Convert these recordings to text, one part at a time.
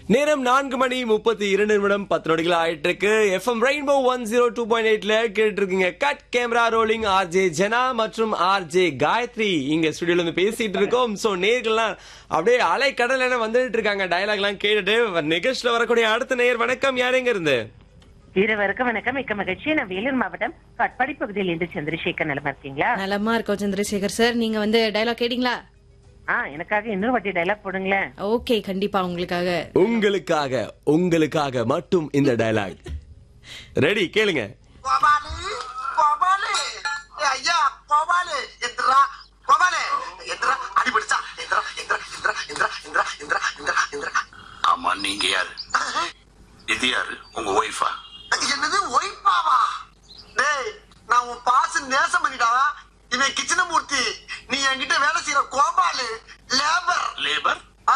நேரம் நான்கு மணி முப்பத்தி இரண்டு நிமிடம் பத்து நொடிகள் ஆயிட்டு இருக்கு FM rainbow one zero two point எயிட்ல கேட்டு இருக்கீங்க cut camera rolling RJ Jana மற்றும் ஆர்ஜே காயத்ரி இங்க ஸ்டுடியோல இருந்து பேசிட்டு இருக்கோம் சோ நேர்கள்லாம் அப்படியே அலை கடல் என வந்துட்டு இருக்காங்க டயலாக் எல்லாம் கேட்டுட்டு நிகழ்ச்சியில வரக்கூடிய அடுத்த நேயர் வணக்கம் யாருங்க இருந்து இருவருக்கும் வணக்கம் மிக்க மகிழ்ச்சி நான் வேலூர் மாவட்டம் காட்பாடி பகுதியில் இருந்து சந்திரசேகர் நிலமா இருக்கீங்களா நலமா இருக்கோம் சந்திரசேகர் சார் நீங்க வந்து டயலாக் கேட்டீங்களா ஆ எனக்காக இன்னொரு வாட்டி டைலாக் போடுங்களேன் ஓகே கண்டிப்பா உங்களுக்காக உங்களுக்காக உங்களுக்காக மட்டும் இந்த டயலாக் ரெடி கேளுங்க கோபாலு கோபாலு ஏ ஐயா கோபாலு எந்திரா கோபாலு எந்திரா அடிபிடிச்சா எந்திரா எந்திரா எந்திரா எந்திரா எந்திரா எந்திரா எந்திரா எந்திரா ஆமா நீங்க யாரு இது யாரு உங்க ஒய்ஃபா என்னது ஒய்பாவா டேய் நான் உன் பாச நேசம் பண்ணிடா இவன் கிச்சனமூர்த்தி நீ என்கிட்ட வேலை செய்யற கோபாலு லேபர் லேபர் ஆ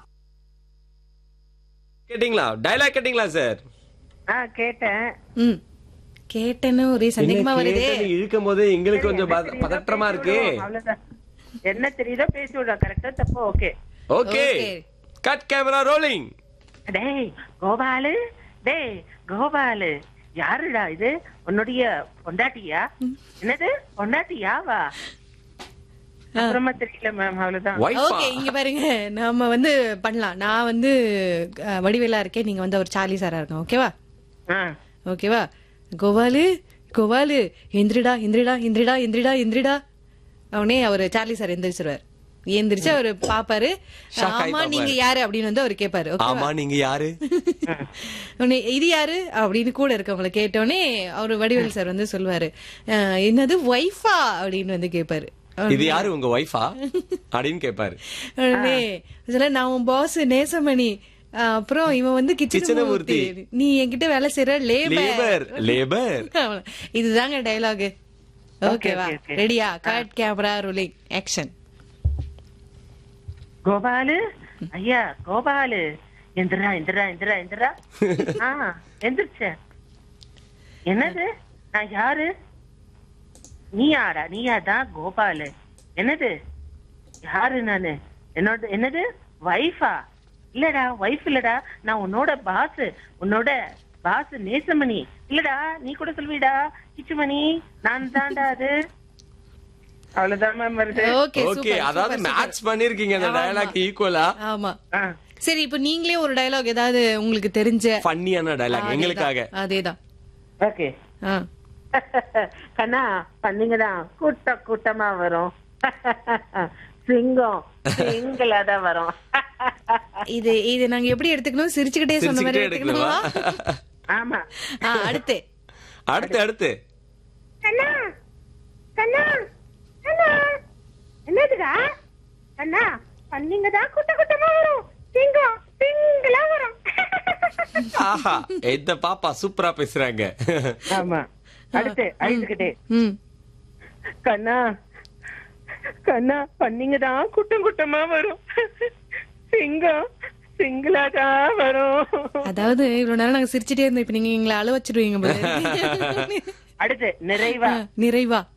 கேட்டீங்களா டயலாக் கேட்டீங்களா சார் ஆ கேட்டேன் ம் கேட்டேன்னு ஒரே சந்தேகமா வருதே இழுக்கும் போது எங்களுக்கு கொஞ்சம் என்ன பத- தெரியுதோ பதற்றமா பேசி இருக்கு விடுவோம், அவ்வளவுதான். என்ன தெரியுதோ பேசி விடுறோம் கரெக்டா தப்பு okay okay Okay. Cut camera rolling டேய் கோபாலு டேய் கோபாலு யாருடா இது உன்னுடைய பொண்டாட்டியா என்னது பொண்டாட்டியாவா அப்புறமா தெரியல மேம் அவ்வளவுதான் ஒய்ஃபா ஓகே இங்க பாருங்க நாம வந்து பண்ணலாம் நான் வந்து அஹ், வடிவேலா இருக்கேன் நீங்க வந்து அவர் சார்லி சாரா இருக்கேன் ஓகேவா ஆ ஓகேவா கோபாலு கோபாலு எந்திரிடா எந்திரிடா எந்திரிடா எந்திரிடா எந்திரிடா அவனே அவர் சார்லி சார் எந்திரிச்சிருவார் எந்திரிச்சு அவரு பாப்பாரு Shock ஆகி ஆமா நீங்க பாப்பாரு. யாரு அப்படின்னு வந்து அவர் கேட்பாரு ஓகேவா ஆமா நீங்க யாரு உடனே இது யாரு அப்படின்னு கூட இருக்கவங்கள கேட்டோடனே அவரு வடிவேல் சார் வந்து சொல்லுவாரு "அஹ், என்னது ஒய்ஃபா அப்படின்னு வந்து கேட்பாரு இது யாரு உங்க ஒய்ஃபா அப்படின்னு கேட்பாரு உடனே சொல்ல நான் உன் பாஸ் நேசமணி அஹ், அப்புறம் இவன் வந்து கிச்சனமூர்த்தி. கிச்சனமூர்த்தி நீ என்கிட்ட வேலை செய்யற லேபர் லேபர் லேபர் இதுதாங்க டயலாக் ஓகேவா okay, okay. ரெடியா cut camera rolling action Gopalu ஐயா கோபாலு எந்திரா எந்திரா எந்திரா எந்திரா ஆ எந்திரிச்ச என்னது நான் யாரு நீ யாரா நீயாதான் கோபாலு என்னது யாரு நானு என்னோட என்னது வைஃபா இல்லடா வைஃப் இல்லடா நான் உன்னோட பாஸ் உன்னோட பாஸ் நேசமணி இல்லடா நீ கூட சொல்விடா கிச்சுமணி நான் தான்டா அது அவ்வளவுதான் மேம் வருது ஓகே ஓகே அதாவது மேட்ச் பண்ணிருக்கீங்க அந்த டயலாக் ஈக்குவலா ஆமா ஆ சரி இப்போ நீங்களே ஒரு டயலாக் ஏதாவது உங்களுக்கு தெரிஞ்ச ஃபன்னியான டயலாக் எங்களுக்காக அதேதான் ஓகே ஆ கண்ணா பண்ணீங்கதான் கூட்ட கூட்டமா வரும் சிங்கம் சிங்களா தான் வரும் இது இது நாங்க எப்படி எடுத்துக்கணும் சிரிச்சுக்கிட்டே சொன்ன மாதிரி சிரிச்சுக்கிட்டே எடுக்கணுமா எடுத்துக்கணுமா ஆமா ஆ, அடுத்து அடுத்து அடுத்து கண்ணா கண்ணா கண்ணா என்னதுடா கண்ணா பண்ணீங்கதான் கூட்ட கூட்டமா வரும் சிங்கம் சிங்களா வரும் ஆஹா எந்த பாப்பா சூப்பரா பேசுறாங்க ஆமா அடுத்து அழுதுகிட்டே ம் கண்ணா கண்ணா பண்ணீங்கதான் கூட்டம் கூட்டமா வரும் சிங்கம் சிங்களா தான் வரும் அதாவது இவ்வளவு நேரம் நாங்க சிரிச்சிட்டே இருந்தோம் இப்ப நீங்க எங்களை அழ வச்சிருவீங்க போல. அடுத்து நிறைவா ஆ, நிறைவா